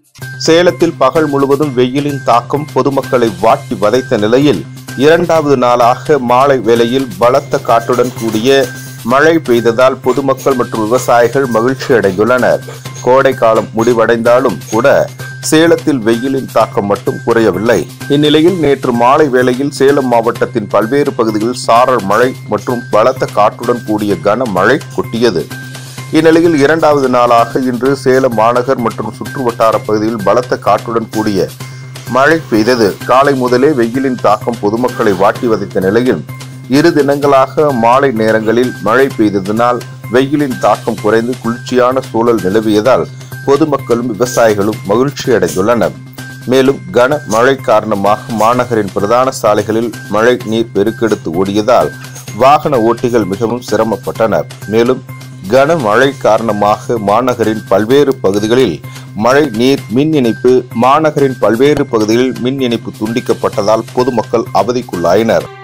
சேலத்தில் பகல் முழுவதும் வெயிலின் தாக்கம் பொதுமக்களை வாட்டி வதைத்த நிலையில் இரண்டாவது நாளாக மாலை வேளையில் பலத்த காற்றுடன் கூடிய மழை பெய்ததால் பொதுமக்கள் மற்றும் விவசாயிகள் மகிழ்ச்சி அடைந்துள்ளனர் கோடை காலம் முடிவடைந்தாலும் கூட சேலத்தில் வெயிலின் தாக்கம் மட்டும் குறையவில்லை இந்நிலையில் நேற்று மாலை வேளையில் சேலம் மாவட்டத்தின் பல்வேறு பகுதிகளில் சாரல் மழை மற்றும் பலத்த காற்றுடன் கூடிய கனமழை கொட்டியது இந்நிலையில் இரண்டாவது நாளாக இன்று சேலம் மாநகர் மற்றும் சுற்றுவட்டார பகுதியில் பலத்த காற்றுடன் கூடிய மழை பெய்தது காலை முதலே வெயிலின் தாக்கம் பொதுமக்களை வாட்டி வதைத்த நிலையில் இரு தினங்களாக மாலை நேரங்களில் மழை பெய்ததினால் வெயிலின் தாக்கம் குறைந்து குளிர்ச்சியான சூழல் நிலவியதால் பொதுமக்களும் விவசாயிகளும் மகிழ்ச்சி அடைந்துள்ளனர் மேலும் கன மழை காரணமாக மாநகரின் பிரதான சாலைகளில் மழை நீர் பெருக்கெடுத்து ஓடியதால் வாகன ஓட்டிகள் மிகவும் சிரமப்பட்டனர் மேலும் கனமழை காரணமாக மாநகரின் பல்வேறு பகுதிகளில் மழை நீர் மின் இணைப்பு மாநகரின் பல்வேறு பகுதிகளில் மின் இணைப்பு துண்டிக்கப்பட்டதால் பொதுமக்கள் அவதிக்குள்ளாயினர்